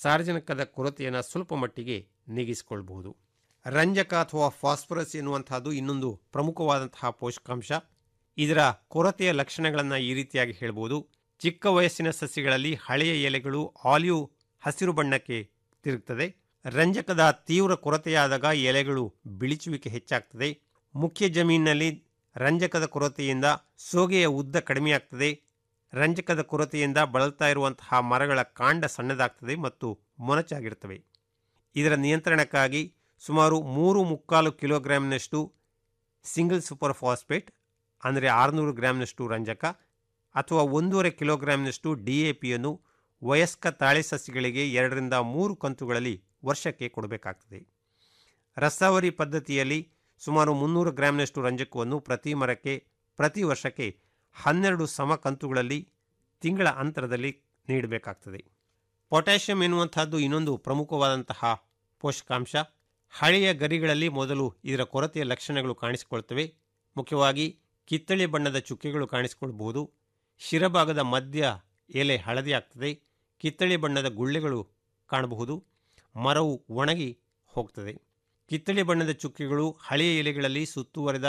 ಸಾರ್ವಜನಿಕದ ಕೊರತೆಯನ್ನು ಸ್ವಲ್ಪ ಮಟ್ಟಿಗೆ ನೀಗಿಸಿಕೊಳ್ಬಹುದು ರಂಜಕ ಅಥವಾ ಫಾಸ್ಫರಸ್ ಎನ್ನುವಂತಹದ್ದು ಇನ್ನೊಂದು ಪ್ರಮುಖವಾದಂತಹ ಪೋಷಕಾಂಶ ಇದರ ಕೊರತೆಯ ಲಕ್ಷಣಗಳನ್ನು ಈ ರೀತಿಯಾಗಿ ಹೇಳ್ಬೋದು ಚಿಕ್ಕ ವಯಸ್ಸಿನ ಸಸ್ಯಗಳಲ್ಲಿ ಹಳೆಯ ಎಲೆಗಳು ಆಲಿವ್ ಹಸಿರು ಬಣ್ಣಕ್ಕೆ ತಿರುಗ್ತದೆ ರಂಜಕದ ತೀವ್ರ ಕೊರತೆಯಾದಾಗ ಎಲೆಗಳು ಬಿಳಿಚುವಿಕೆ ಹೆಚ್ಚಾಗ್ತದೆ ಮುಖ್ಯ ಜಮೀನಿನಲ್ಲಿ ರಂಜಕದ ಕೊರತೆಯಿಂದ ಸೋಗೆಯ ಉದ್ದ ಕಡಿಮೆಯಾಗ್ತದೆ ರಂಜಕದ ಕೊರತೆಯಿಂದ ಬಳಲ್ತಾ ಇರುವಂತಹ ಮರಗಳ ಕಾಂಡ ಸಣ್ಣದಾಗ್ತದೆ ಮತ್ತು ಮೊನಚಾಗಿರ್ತವೆ ಇದರ ನಿಯಂತ್ರಣಕ್ಕಾಗಿ ಸುಮಾರು ಮೂರು ಮುಕ್ಕಾಲು ಕಿಲೋಗ್ರಾಂನಷ್ಟು ಸಿಂಗಲ್ ಸೂಪರ್ ಫಾಸ್ಫೇಟ್ ಅಂದರೆ ಆರುನೂರು ಗ್ರಾಂನಷ್ಟು ರಂಜಕ ಅಥವಾ ಒಂದೂವರೆ ಕಿಲೋಗ್ರಾಂನಷ್ಟು ಡಿ ಎ ಪಿಯನ್ನು ವಯಸ್ಕ ತಾಳೆ ಸಸ್ಯಗಳಿಗೆ ಎರಡರಿಂದ ಮೂರು ಕಂತುಗಳಲ್ಲಿ ವರ್ಷಕ್ಕೆ ಕೊಡಬೇಕಾಗ್ತದೆ ರಸಾವರಿ ಪದ್ಧತಿಯಲ್ಲಿ ಸುಮಾರು ಮುನ್ನೂರು ಗ್ರಾಂನಷ್ಟು ರಂಜಕವನ್ನು ಪ್ರತಿ ಮರಕ್ಕೆ ಪ್ರತಿ ವರ್ಷಕ್ಕೆ ಹನ್ನೆರಡು ಸಮ ಕಂತುಗಳಲ್ಲಿ ತಿಂಗಳ ಅಂತರದಲ್ಲಿ ನೀಡಬೇಕಾಗ್ತದೆ ಪೊಟ್ಯಾಷಿಯಂ ಎನ್ನುವಂತಹದ್ದು ಇನ್ನೊಂದು ಪ್ರಮುಖವಾದಂತಹ ಪೋಷಕಾಂಶ ಹಳೆಯ ಗರಿಗಳಲ್ಲಿ ಮೊದಲು ಇದರ ಕೊರತೆಯ ಲಕ್ಷಣಗಳು ಕಾಣಿಸಿಕೊಳ್ತವೆ ಮುಖ್ಯವಾಗಿ ಕಿತ್ತಳೆ ಬಣ್ಣದ ಚುಕ್ಕೆಗಳು ಕಾಣಿಸಿಕೊಳ್ಬಹುದು ಶಿರಭಾಗದ ಮಧ್ಯ ಎಲೆ ಹಳದಿ ಆಗ್ತದೆ ಕಿತ್ತಳೆ ಬಣ್ಣದ ಗುಳ್ಳೆಗಳು ಕಾಣಬಹುದು ಮರವು ಒಣಗಿ ಹೋಗ್ತದೆ ಕಿತ್ತಳೆ ಬಣ್ಣದ ಚುಕ್ಕೆಗಳು ಹಳೆಯ ಎಲೆಗಳಲ್ಲಿ ಸುತ್ತುವರೆದ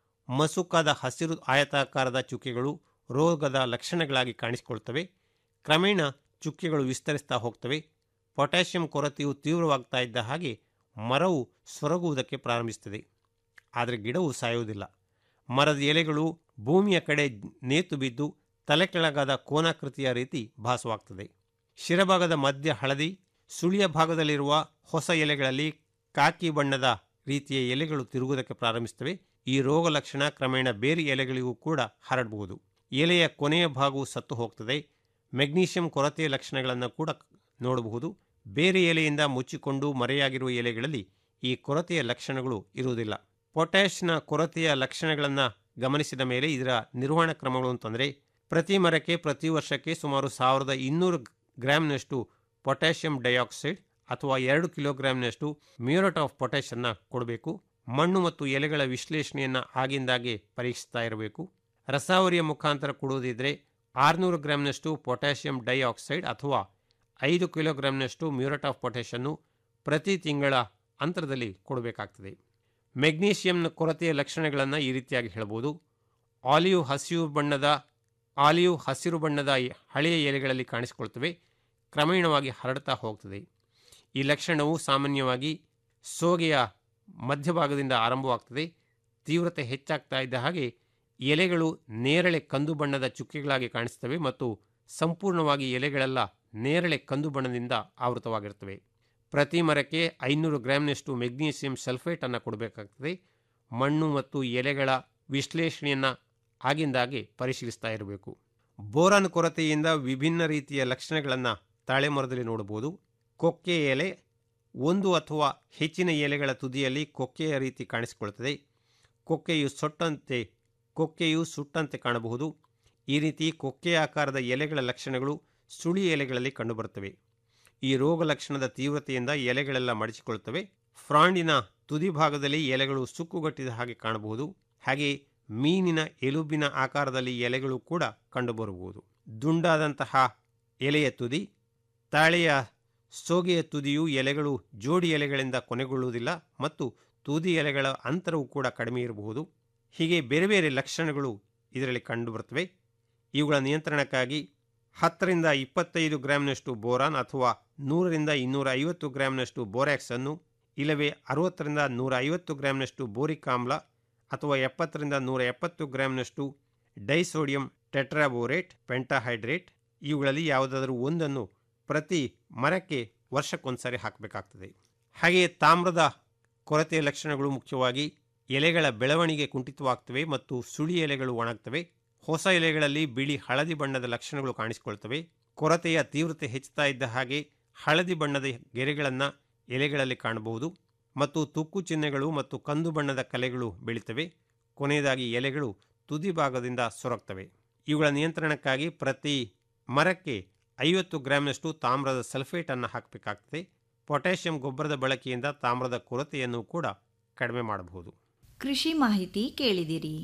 ಮಸುಕಾದ ಹಸಿರು ಆಯತಾಕಾರದ ಚುಕ್ಕೆಗಳು ರೋಗದ ಲಕ್ಷಣಗಳಾಗಿ ಕಾಣಿಸಿಕೊಳ್ತವೆ ಕ್ರಮೇಣ ಚುಕ್ಕೆಗಳು ವಿಸ್ತರಿಸ್ತಾ ಹೋಗ್ತವೆ ಪೊಟ್ಯಾಷಿಯಂ ಕೊರತೆಯು ತೀವ್ರವಾಗ್ತಾ ಇದ್ದ ಹಾಗೆ ಮರವು ಸೊರಗುವುದಕ್ಕೆ ಪ್ರಾರಂಭಿಸುತ್ತದೆ ಆದರೆ ಗಿಡವು ಸಾಯುವುದಿಲ್ಲ ಮರದ ಎಲೆಗಳು ಭೂಮಿಯ ಕಡೆ ನೇತು ಬಿದ್ದು ತಲೆ ಕೆಳಗಾದ ಕೋನಾಕೃತಿಯ ರೀತಿ ಭಾಸವಾಗ್ತದೆ ಶಿರಭಾಗದ ಮಧ್ಯ ಹಳದಿ ಸುಳಿಯ ಭಾಗದಲ್ಲಿರುವ ಹೊಸ ಎಲೆಗಳಲ್ಲಿ ಕಾಕಿ ಬಣ್ಣದ ರೀತಿಯ ಎಲೆಗಳು ತಿರುಗುವುದಕ್ಕೆ ಪ್ರಾರಂಭಿಸುತ್ತವೆ ಈ ರೋಗ ಲಕ್ಷಣ ಕ್ರಮೇಣ ಬೇರೆ ಎಲೆಗಳಿಗೂ ಕೂಡ ಹರಡಬಹುದು ಎಲೆಯ ಕೊನೆಯ ಭಾಗವು ಸತ್ತು ಹೋಗ್ತದೆ ಮೆಗ್ನೀಷಿಯಂ ಕೊರತೆಯ ಲಕ್ಷಣಗಳನ್ನು ಕೂಡ ನೋಡಬಹುದು ಬೇರೆ ಎಲೆಯಿಂದ ಮುಚ್ಚಿಕೊಂಡು ಮರೆಯಾಗಿರುವ ಎಲೆಗಳಲ್ಲಿ ಈ ಕೊರತೆಯ ಲಕ್ಷಣಗಳು ಇರುವುದಿಲ್ಲ ಪೊಟ್ಯಾಷ್ನ ಕೊರತೆಯ ಲಕ್ಷಣಗಳನ್ನು ಗಮನಿಸಿದ ಮೇಲೆ ಇದರ ನಿರ್ವಹಣಾ ಕ್ರಮಗಳು ಅಂತಂದರೆ ಪ್ರತಿ ಮರಕ್ಕೆ ಪ್ರತಿ ವರ್ಷಕ್ಕೆ ಸುಮಾರು ಸಾವಿರದ ಇನ್ನೂರು ಗ್ರಾಮ್ನಷ್ಟು ಪೊಟ್ಯಾಷಿಯಂ ಡೈಆಕ್ಸೈಡ್ ಅಥವಾ ಎರಡು ಕಿಲೋಗ್ರಾಂನಷ್ಟು ಮ್ಯೂರೇಟ್ ಆಫ್ ಪೊಟ್ಯಾಷನ್ನು ಕೊಡಬೇಕು ಮಣ್ಣು ಮತ್ತು ಎಲೆಗಳ ವಿಶ್ಲೇಷಣೆಯನ್ನು ಆಗಿಂದಾಗೆ ಪರೀಕ್ಷಿಸ್ತಾ ಇರಬೇಕು ರಸಾವರಿಯ ಮುಖಾಂತರ ಕೊಡುವುದಿದ್ರೆ ಆರುನೂರು ಗ್ರಾಂನಷ್ಟು ಪೊಟ್ಯಾಷಿಯಂ ಡೈಆಕ್ಸೈಡ್ ಅಥವಾ ಐದು ಕಿಲೋಗ್ರಾಂನಷ್ಟು ಮ್ಯೂರೇಟ್ ಆಫ್ ಪೊಟ್ಯಾಷನ್ನು ಪ್ರತಿ ತಿಂಗಳ ಅಂತರದಲ್ಲಿ ಕೊಡಬೇಕಾಗ್ತದೆ ಮೆಗ್ನೀಷಿಯಂನ ಕೊರತೆಯ ಲಕ್ಷಣಗಳನ್ನು ಈ ರೀತಿಯಾಗಿ ಹೇಳ್ಬೋದು ಆಲಿವ್ ಹಸಿರು ಬಣ್ಣದ ಆಲಿವ್ ಹಸಿರು ಬಣ್ಣದ ಹಳೆಯ ಎಲೆಗಳಲ್ಲಿ ಕಾಣಿಸಿಕೊಳ್ತವೆ ಕ್ರಮೇಣವಾಗಿ ಹರಡ್ತಾ ಹೋಗ್ತದೆ ಈ ಲಕ್ಷಣವು ಸಾಮಾನ್ಯವಾಗಿ ಸೋಗೆಯ ಮಧ್ಯಭಾಗದಿಂದ ಆರಂಭವಾಗ್ತದೆ ತೀವ್ರತೆ ಹೆಚ್ಚಾಗ್ತಾ ಇದ್ದ ಹಾಗೆ ಎಲೆಗಳು ನೇರಳೆ ಕಂದು ಬಣ್ಣದ ಚುಕ್ಕೆಗಳಾಗಿ ಕಾಣಿಸ್ತವೆ ಮತ್ತು ಸಂಪೂರ್ಣವಾಗಿ ಎಲೆಗಳೆಲ್ಲ ನೇರಳೆ ಕಂದು ಬಣ್ಣದಿಂದ ಆವೃತವಾಗಿರ್ತವೆ ಪ್ರತಿ ಮರಕ್ಕೆ ಐನೂರು ಗ್ರಾಂನಷ್ಟು ಮೆಗ್ನೀಷಿಯಂ ಸಲ್ಫೇಟನ್ನು ಕೊಡಬೇಕಾಗ್ತದೆ ಮಣ್ಣು ಮತ್ತು ಎಲೆಗಳ ವಿಶ್ಲೇಷಣೆಯನ್ನು ಆಗಿಂದಾಗೆ ಪರಿಶೀಲಿಸ್ತಾ ಇರಬೇಕು ಬೋರಾನ್ ಕೊರತೆಯಿಂದ ವಿಭಿನ್ನ ರೀತಿಯ ಲಕ್ಷಣಗಳನ್ನು ತಾಳೆ ಮರದಲ್ಲಿ ನೋಡಬಹುದು ಕೊಕ್ಕೆ ಎಲೆ ಒಂದು ಅಥವಾ ಹೆಚ್ಚಿನ ಎಲೆಗಳ ತುದಿಯಲ್ಲಿ ಕೊಕ್ಕೆಯ ರೀತಿ ಕಾಣಿಸಿಕೊಳ್ತದೆ ಕೊಕ್ಕೆಯು ಸೊಟ್ಟಂತೆ ಕೊಕ್ಕೆಯು ಸುಟ್ಟಂತೆ ಕಾಣಬಹುದು ಈ ರೀತಿ ಕೊಕ್ಕೆ ಆಕಾರದ ಎಲೆಗಳ ಲಕ್ಷಣಗಳು ಸುಳಿ ಎಲೆಗಳಲ್ಲಿ ಕಂಡುಬರುತ್ತವೆ ಈ ರೋಗ ಲಕ್ಷಣದ ತೀವ್ರತೆಯಿಂದ ಎಲೆಗಳೆಲ್ಲ ಮಡಚಿಕೊಳ್ತವೆ ಫ್ರಾಂಡಿನ ತುದಿ ಭಾಗದಲ್ಲಿ ಎಲೆಗಳು ಸುಕ್ಕುಗಟ್ಟಿದ ಹಾಗೆ ಕಾಣಬಹುದು ಹಾಗೆ ಮೀನಿನ ಎಲುಬಿನ ಆಕಾರದಲ್ಲಿ ಎಲೆಗಳು ಕೂಡ ಕಂಡುಬರಬಹುದು ದುಂಡಾದಂತಹ ಎಲೆಯ ತುದಿ ತಾಳೆಯ ಸೋಗೆಯ ತುದಿಯು ಎಲೆಗಳು ಜೋಡಿ ಎಲೆಗಳಿಂದ ಕೊನೆಗೊಳ್ಳುವುದಿಲ್ಲ ಮತ್ತು ತುದಿ ಎಲೆಗಳ ಅಂತರವು ಕೂಡ ಕಡಿಮೆ ಇರಬಹುದು ಹೀಗೆ ಬೇರೆ ಬೇರೆ ಲಕ್ಷಣಗಳು ಇದರಲ್ಲಿ ಕಂಡುಬರುತ್ತವೆ ಇವುಗಳ ನಿಯಂತ್ರಣಕ್ಕಾಗಿ ಹತ್ತರಿಂದ ಇಪ್ಪತ್ತೈದು ಗ್ರಾಂನಷ್ಟು ಬೋರಾನ್ ಅಥವಾ ನೂರರಿಂದ ಇನ್ನೂರ ಐವತ್ತು ಗ್ರಾಂನಷ್ಟು ಬೋರ್ಯಾಕ್ಸ್ ಅನ್ನು ಇಲ್ಲವೇ ಅರವತ್ತರಿಂದ ನೂರ ಐವತ್ತು ಗ್ರಾಂನಷ್ಟು ಬೋರಿಕ್ ಆಮ್ಲ ಅಥವಾ ಎಪ್ಪತ್ತರಿಂದ ನೂರ ಎಪ್ಪತ್ತು ಗ್ರಾಂನಷ್ಟು ಡೈಸೋಡಿಯಂ ಟೆಟ್ರಾಬೋರೇಟ್ ಪೆಂಟಾಹೈಡ್ರೇಟ್ ಇವುಗಳಲ್ಲಿ ಯಾವುದಾದರೂ ಒಂದನ್ನು ಪ್ರತಿ ಮರಕ್ಕೆ ವರ್ಷಕ್ಕೊಂದ್ಸರಿ ಹಾಕಬೇಕಾಗ್ತದೆ ಹಾಗೆಯೇ ತಾಮ್ರದ ಕೊರತೆಯ ಲಕ್ಷಣಗಳು ಮುಖ್ಯವಾಗಿ ಎಲೆಗಳ ಬೆಳವಣಿಗೆ ಕುಂಠಿತವಾಗ್ತವೆ ಮತ್ತು ಸುಳಿ ಎಲೆಗಳು ಒಣಗ್ತವೆ ಹೊಸ ಎಲೆಗಳಲ್ಲಿ ಬಿಳಿ ಹಳದಿ ಬಣ್ಣದ ಲಕ್ಷಣಗಳು ಕಾಣಿಸಿಕೊಳ್ತವೆ ಕೊರತೆಯ ತೀವ್ರತೆ ಹೆಚ್ಚುತ್ತಾ ಇದ್ದ ಹಾಗೆ ಹಳದಿ ಬಣ್ಣದ ಗೆರೆಗಳನ್ನು ಎಲೆಗಳಲ್ಲಿ ಕಾಣಬಹುದು ಮತ್ತು ತುಕ್ಕು ಚಿಹ್ನೆಗಳು ಮತ್ತು ಕಂದು ಬಣ್ಣದ ಕಲೆಗಳು ಬೆಳೀತವೆ ಕೊನೆಯದಾಗಿ ಎಲೆಗಳು ತುದಿ ಭಾಗದಿಂದ ಸೊರಗ್ತವೆ ಇವುಗಳ ನಿಯಂತ್ರಣಕ್ಕಾಗಿ ಪ್ರತಿ ಮರಕ್ಕೆ ಐವತ್ತು ಗ್ರಾಂನಷ್ಟು ತಾಮ್ರದ ಸಲ್ಫೇಟನ್ನು ಹಾಕಬೇಕಾಗ್ತದೆ ಪೊಟ್ಯಾಷಿಯಂ ಗೊಬ್ಬರದ ಬಳಕೆಯಿಂದ ತಾಮ್ರದ ಕೊರತೆಯನ್ನು ಕೂಡ ಕಡಿಮೆ ಮಾಡಬಹುದು ಕೃಷಿ ಮಾಹಿತಿ ಕೇಳಿದಿರಿ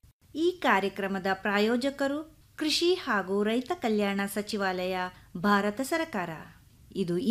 ಈ ಕಾರ್ಯಕ್ರಮದ ಪ್ರಾಯೋಜಕರು ಕೃಷಿ ಹಾಗೂ ರೈತ ಕಲ್ಯಾಣ ಸಚಿವಾಲಯ ಭಾರತ ಸರ್ಕಾರ ಇದು